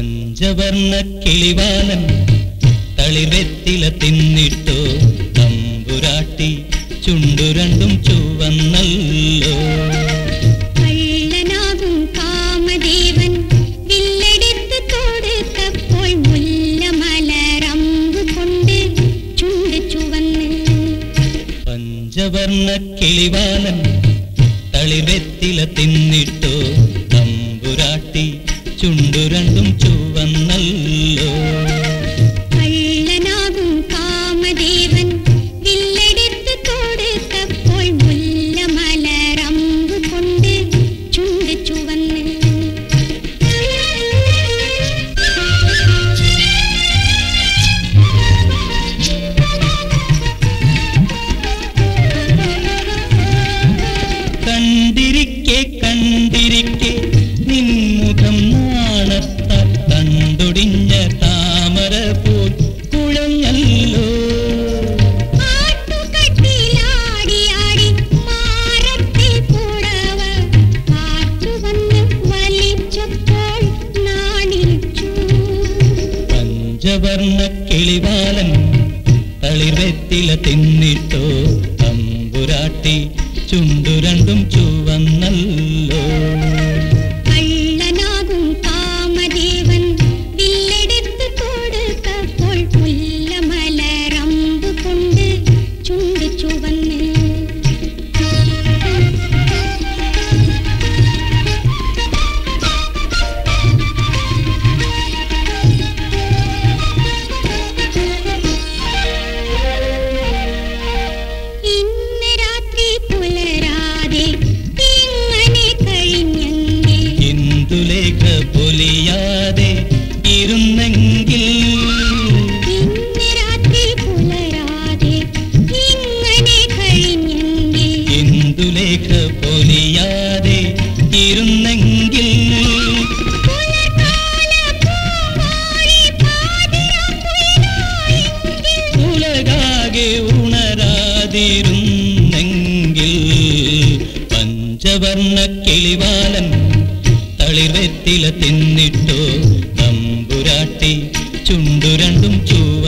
പഞ്ചവർണ്ണ കിളിവാലൻ തളിർവെത്തില തിന്നിട്ടോ തമ്പുരാട്ടി ചുണ്ടു രണ്ടും ചുവന്നല്ലോ കള്ളനാകും കാമദേവൻ വില്ലെടുത്ത് കൊടുത്തപ്പോൾ മുല്ലമലരമ്പ് കൊണ്ട് ചുണ്ട് ചുവന്ന് പഞ്ചവർണ്ണ കിളിവാലൻ തളിർവെത്തില തിന്നിട്ടോ തമ്പുരാട്ടി ചുണ്ടു രണ്ടും ചുവന്നല്ലോ കള്ളനാകും കാമദേവൻ വില്ലെടുത്ത് കൊടുത്തപ്പോൾ മുല്ലമലരമ്പ് കൊണ്ട് ചുണ്ട് ചുവന്ന് കണ്ടിരിക്കെ കണ്ടിരിക്കെ നിൻമുഖം നാണത്താൽ തണ്ടൊടിഞ്ഞ താമര പോൽ കുഴഞ്ഞല്ലോ ആട്ടുകട്ടിലാടിയാടി മാറത്തിൽ പുടവ കാറ്റുവന്ന് വലിച്ചപ്പോൾ നാണിച്ചു പഞ്ചവർണ്ണ കിളിവാലൻ തളിർവെത്തില തിന്നിട്ടോ തമ്പുരാട്ടി ചുണ്ടു രണ്ടും ചുവന്നല്ലോ കള്ളനാകും കാമദേവൻ വില്ലെടുത്ത് കൊടുത്തപ്പോൾ മുല്ലമലരമ്പ് കൊണ്ട് ചുണ്ട് ചുവന്ന് ഇന്ന് രാത്രി പുലരാതെ ഇങ്ങനെ കഴിഞ്ഞെങ്കിൽ ഇന്ദുലേഖ പൊലിയാതെ ഇരുന്നെങ്കിൽ ഇന്ന് രാത്രി പുലരാതെ ഇങ്ങനെ കഴിഞ്ഞെങ്കിൽ ഇന്ദുലേഖ പൊലിയാതെ ഇരുന്നെങ്കിൽ പുലർകാല പൂവാടി പാതിരാക്കുയിലായെങ്കിൽ ഉലകാകെ ഉണരാതിരുന്നെങ്കിൽ പഞ്ചവർണ്ണ കിളിവാലൻ തളിർവെത്തില തിന്നിട്ടോ തമ്പുരാട്ടി ചുണ്ടു രണ്ടും ചൂ